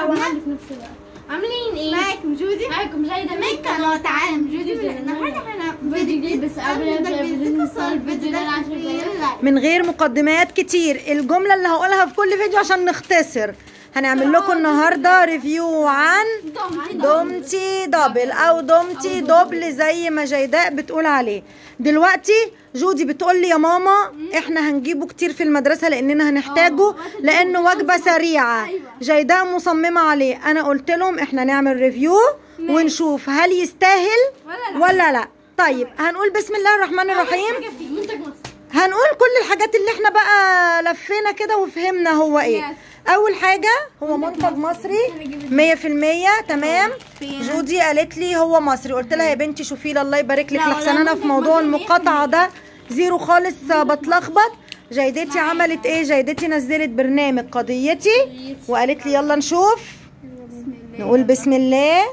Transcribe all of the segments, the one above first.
لا وعندي في نفس الوقت عاملين ايه؟ معاكم جودي معاكم جايدة من قناة عالم جودي النهارده احنا فيديو جديد بس قبل ما نبدأ الفيديو تصل الفيديو ده العشر دقايق. من غير مقدمات كتير الجملة اللي هقولها في كل فيديو عشان نختصر هنعمل لكم النهاردة ريفيو عن دومتي دبل او دومتي دبل زي ما جيداء بتقول عليه دلوقتي جودي بتقول لي يا ماما احنا هنجيبه كتير في المدرسة لاننا هنحتاجه لانه وجبة سريعة جيداء مصممة عليه انا قلت لهم احنا نعمل ريفيو ونشوف هل يستاهل ولا لا طيب هنقول بسم الله الرحمن الرحيم حاجة فيه منتج مصر هنقول كل الحاجات اللي احنا بقى لفينا كده وفهمنا هو ايه اول حاجة هو منتج مصري مية في المية تمام جودي قالت لي هو مصري قلت لها يا بنتي شوفي لي الله يبارك لك لحسن انا في موضوع المقاطعة ده زيرو خالص بتلخبط جيدتي عملت ايه جيدتي نزلت برنامج قضيتي وقالت لي يلا نشوف نقول بسم الله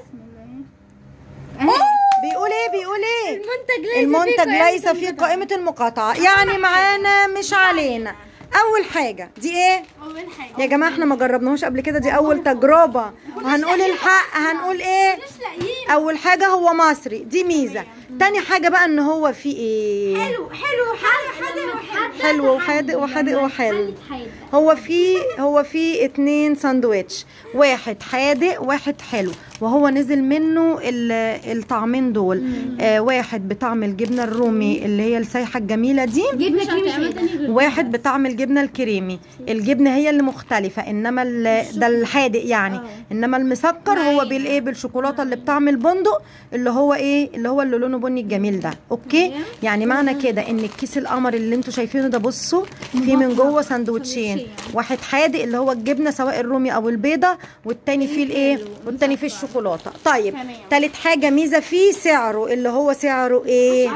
بيقول ايه بيقول ايه المنتج ليس المنتج ليس في قائمة المقاطعة يعني معانا مش علينا أول حاجة دي إيه؟ أول حاجة يا جماعة احنا ما جربناهوش قبل كده دي أول تجربة وهنقول الحق هنقول إيه؟ مش لاقيين أول حاجة هو مصري دي ميزة تاني حاجة بقى إن هو فيه إيه؟ حلو حلو حلو حلو حلو وحادق وحادق وحلو هو في هو في اتنين ساندويتش واحد حادق واحد حلو وهو نزل منه ال- الطعمين دول آه واحد بطعم الجبنه الرومي اللي هي السايحه الجميله دي جبنة كريمة واحد بطعم الجبنه الكريمي الجبنه هي اللي مختلفه انما ال- ده الحادق يعني انما المسكر هو بالايه بالشوكولاته اللي بطعم البندق اللي هو ايه اللي هو اللي لونه بني الجميل ده اوكي يعني معنى كده ان الكيس القمر اللي انتوا شايفينه ده بصوا فيه من جوه سندوتشين واحد حادق اللي هو الجبنه سواء الرومي او البيضه والتاني فيه الايه والتاني فيه الشوكولاته طيب تالت حاجه ميزه فيه سعره اللي هو سعره ايه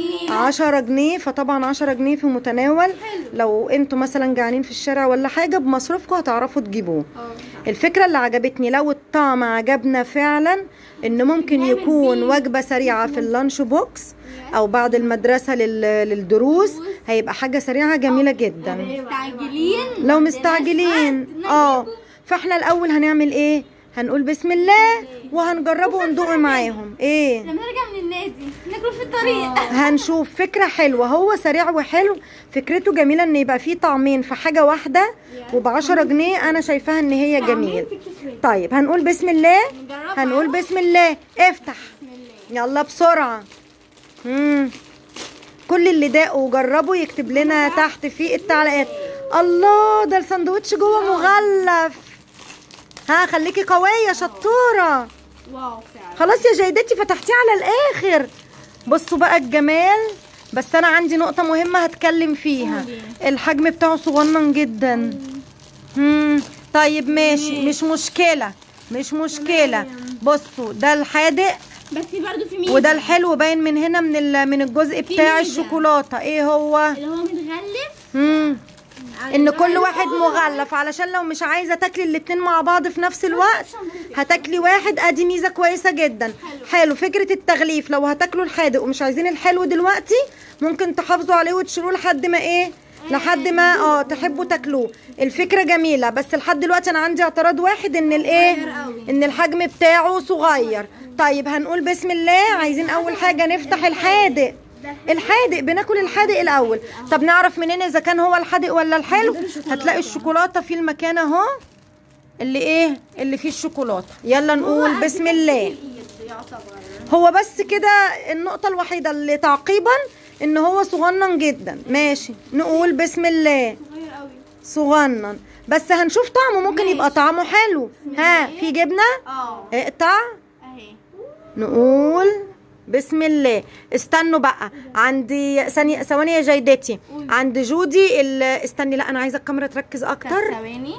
10 جنيه فطبعا 10 جنيه في متناول لو انتوا مثلا جعانين في الشارع ولا حاجه بمصروفكم هتعرفوا تجيبوه الفكره اللي عجبتني لو الطعم عجبنا فعلا ان ممكن يكون وجبه سريعه في اللانش بوكس او بعد المدرسه لل- للدروس هيبقى حاجه سريعه جميله جدا مستعجلين لو مستعجلين اه فاحنا الاول هنعمل ايه هنقول بسم الله وهنجربه وندوق معاهم ايه لما نرجع من النادي ناكل في الطريق هنشوف فكرة حلوة هو سريع وحلو فكرته جميلة ان يبقى فيه طعمين في حاجة واحدة وبعشرة جنيه انا شايفاها ان هي جميل طيب هنقول بسم الله هنقول بسم الله افتح يلا بسرعة مم. كل اللي داقوا وجربوا يكتب لنا تحت في التعليقات الله ده الساندوتش جوه مغلف ها خليكي قوية شطورة واو فعلا خلاص يا جيدتي فتحتيه على الاخر بصوا بقى الجمال بس انا عندي نقطة مهمة هتكلم فيها الحجم بتاعه صغنن جدا مم. طيب ماشي مش مشكلة مش مشكلة بصوا ده الحادق بس برضه في ميزة وده الحلو باين من هنا من ال- من الجزء بتاع ميزة. الشوكولاتة ايه هو اللي هو متغلف مم. ان كل واحد مغلف علشان لو مش عايزه تاكلي الاتنين مع بعض في نفس الوقت هتاكلي واحد ادي ميزه كويسه جدا حلو فكره التغليف لو هتاكلوا الحادق ومش عايزين الحلو دلوقتي ممكن تحافظوا عليه وتشيلوه لحد ما ايه لحد ما اه تحبوا تاكلوه الفكره جميله بس لحد دلوقتي انا عندي اعتراض واحد ان الايه ان الحجم بتاعه صغير طيب هنقول بسم الله عايزين اول حاجه نفتح الحادق الحادق بناكل الحادق الاول طب نعرف منين اذا كان هو الحادق ولا الحلو هتلاقي الشوكولاته في المكان اهو اللي ايه اللي فيه الشوكولاته يلا نقول بسم الله هو بس كده النقطه الوحيده اللي تعقيبا ان هو صغنن جدا ماشي نقول بسم الله صغير قوي صغنن بس هنشوف طعمه ممكن يبقى طعمه حلو ها في جبنه اه اقطع اهي نقول بسم الله استنوا بقى عندي ثانية ثواني يا جيدتي عند جودي ال... استني لا انا عايزه الكاميرا تركز اكتر ثواني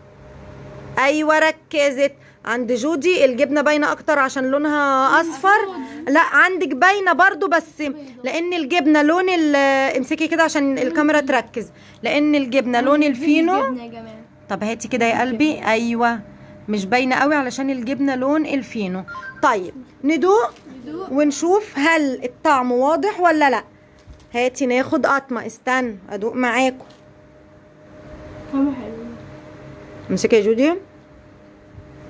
ايوه ركزت عند جودي الجبنه باينه اكتر عشان لونها اصفر لا عندك باينه برضو بس لان الجبنه لون ال... امسكي كده عشان الكاميرا تركز لان الجبنه لون الفينو جبنة يا جماعة طب هاتي كده يا قلبي ايوه مش باينه قوي علشان الجبنه لون الفينو طيب ندوق ونشوف هل الطعم واضح ولا لا هاتي ناخد قطمه استنى ادوق معاكم طعمه حلو امسكي يا جودي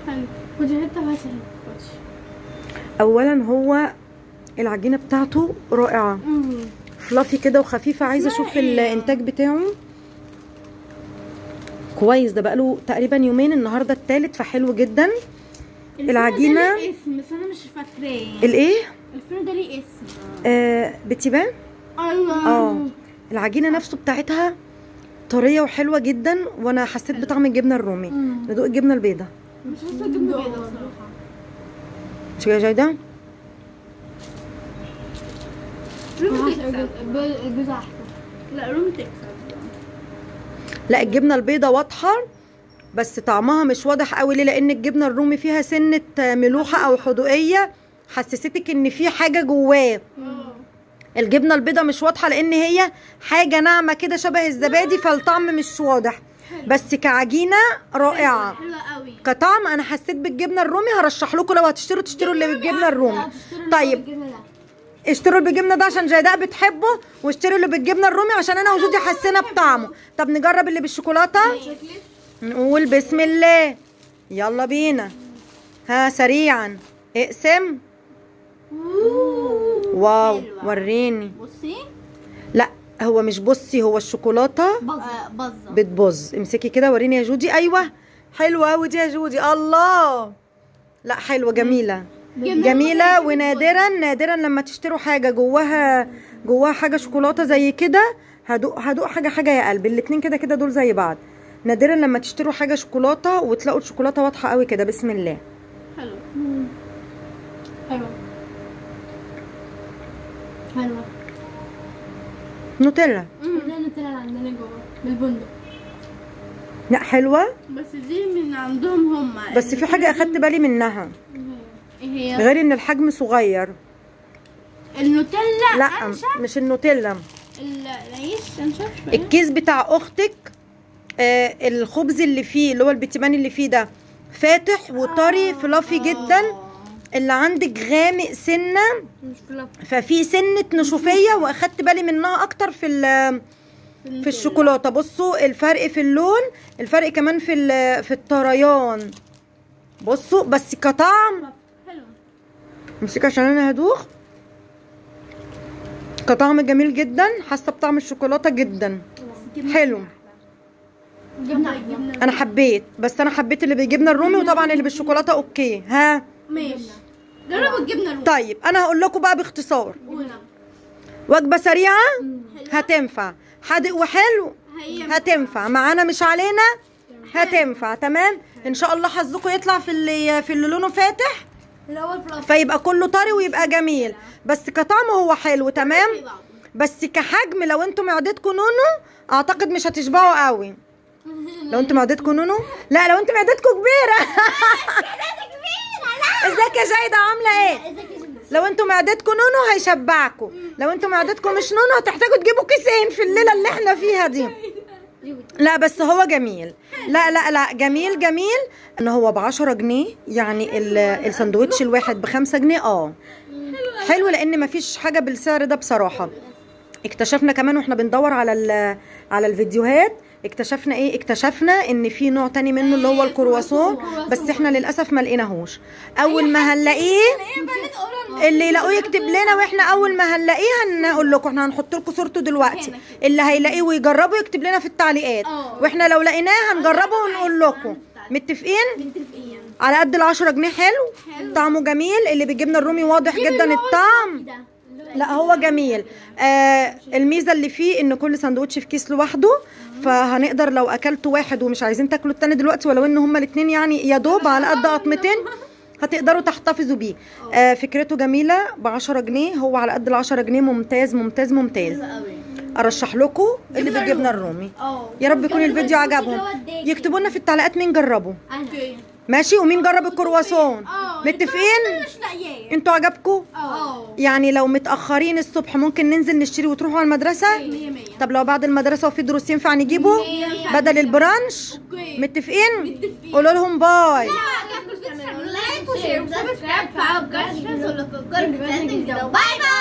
حلو خدي حته وهاتي حته اولا هو العجينه بتاعته رائعه فلافي كده وخفيفه عايزه اشوف اسمها إيه؟ الانتاج بتاعه كويس ده بقاله تقريبا يومين النهارده التالت فحلو جدا العجينة- ده ليه اسم بس انا مش فاكراه الايه الفيلم ده ليه اسم آه بتبان ايوه اه العجينه نفسه بتاعتها طريه وحلوه جدا وانا حسيت بطعم الجبنه الرومي ندوق الجبنه البيضاء مش حاسه جبنه بيضه بصراحه مش كده جايده رومي تكسب البيضه احلى لا رومي تكسب لا الجبنه البيضاء واضحه بس طعمها مش واضح قوي ليه لان الجبنه الرومي فيها سنه ملوحه او حدوقيه حسستك ان في حاجه جواه اه الجبنه البيضاء مش واضحه لان هي حاجه ناعمه كده شبه الزبادي فالطعم مش واضح بس كعجينه رائعه حلوه قوي كطعم انا حسيت بالجبنه الرومي هرشح لكم لو هتشتروا تشتروا اللي بالجبنه الرومي طيب اشتروا اللي بالجبنه ده عشان جيداء بتحبه واشتروا اللي بالجبنه الرومي عشان انا وجودي حسينا بطعمه طب نجرب اللي بالشوكولاته نقول بسم الله يلا بينا ها سريعا اقسم واو حلوة. وريني بصي لا هو مش بصي هو الشوكولاته آه، بظه بتبظ امسكي كده وريني يا جودي ايوه حلوه قوي دي يا جودي الله لا حلوه جميله جميله ونادرا نادرا لما تشتروا حاجه جواها جواها حاجه شوكولاته زي كده هدوق هدوق حاجه حاجه يا قلبي الاتنين كده كده دول زي بعض نادرا لما تشتروا حاجه شوكولاته وتلاقوا الشوكولاته واضحه قوي كده بسم الله حلو حلو حلوه نوتيلا زي النوتيلا اللي عندنا جوه بالبندق لا حلوه بس دي من عندهم هم بس في حاجه اخدت بالي منها ايه هي غير ان الحجم صغير النوتيلا لا أنشف. مش النوتيلا ال- العيش انشف شويه الكيس بتاع اختك آه الخبز اللي فيه اللي هو البتمان اللي فيه ده فاتح وطري فلافي جدا اللي عندك غامق سنه مش فلافي ففي سنه نشوفيه واخدت بالي منها اكتر في ال- في الشوكولاته بصوا الفرق في اللون الفرق كمان في ال- في الطريان بصوا بس كطعم حلو امسكي عشان انا هدوخ كطعم جميل جدا حاسه بطعم الشوكولاته جدا حلو جبنه جبنه انا حبيت بس انا حبيت اللي بالجبنه الرومي وطبعا اللي بالشوكولاته اوكي ها ماشي جربوا الجبنه الرومي طيب انا هقول لكم بقى باختصار قولنا. وجبه سريعه حلوة. هتنفع حادق وحلو هي هتنفع معانا مش علينا هتنفع تمام ان شاء الله حظكم يطلع في اللي في اللي لونه فاتح الاول فلافي فيبقى كله طري ويبقى جميل بس كطعم هو حلو تمام في بعض. بس كحجم لو انتم معدتكم نونو اعتقد مش هتشبعوا قوي لو انتم معدتكم نونو لا لو انتم معدتكم كبيره ازيك يا جايده عامله ايه لو انتم معدتكم نونو هيشبعكم لو انتم معدتكم مش نونو هتحتاجوا تجيبوا كيسين في الليله اللي احنا فيها دي لا بس هو جميل لا لا لا جميل جميل ان هو ب 10 جنيه يعني ال- الساندوتش الواحد ب 5 جنيه اه حلو لان مفيش حاجه بالسعر ده بصراحه اكتشفنا كمان واحنا بندور على ال- على الفيديوهات اكتشفنا ايه اكتشفنا ان في نوع تاني منه اللي هو الكرواسون بس احنا للاسف ما لقيناهوش اول ما هنلاقيه اللي يلاقوه يكتب لنا واحنا اول ما هنلاقيه هنقول لكم احنا هنحط لكم صورته دلوقتي اللي هيلاقيه ويجربه يكتب لنا في التعليقات اه. واحنا لو لقيناه هنجربه ونقول لكم متفقين متفقين على قد ال 10 جنيه حلو طعمه جميل اللي بالجبنه الرومي واضح جدا الطعم لا هو جميل آه الميزه اللي فيه ان كل ساندوتش في كيس لوحده فهنقدر لو اكلتوا واحد ومش عايزين تاكلوا التاني دلوقتي ولو ان هما الاتنين يعني يا دوب على قد قطمتين هتقدروا تحتفظوا بيه آه فكرته جميله ب 10 جنيه هو على قد ال 10 جنيه ممتاز ممتاز ممتاز قوي ارشح لكم اللي بالجبنه الرومي اه يا رب يكون الفيديو عجبهم يكتبوا لنا في التعليقات مين جربوا اوكي ماشي ومين جرب الكرواسون اه متفقين مش لاقياه انتوا عجبكم اه يعني لو متاخرين الصبح ممكن ننزل نشتري وتروحوا على المدرسه 100 100 طب لو بعد المدرسه وفي دروس ينفع نجيبه ينفع. بدل البرانش اوكي متفقين متفقين. قولوا لهم باي عجبكم الفيديو تعملوا لايك وشير وسبسكرايب فعلوا الجرس عشان يوصلكوا كل فيديو جديد باي باي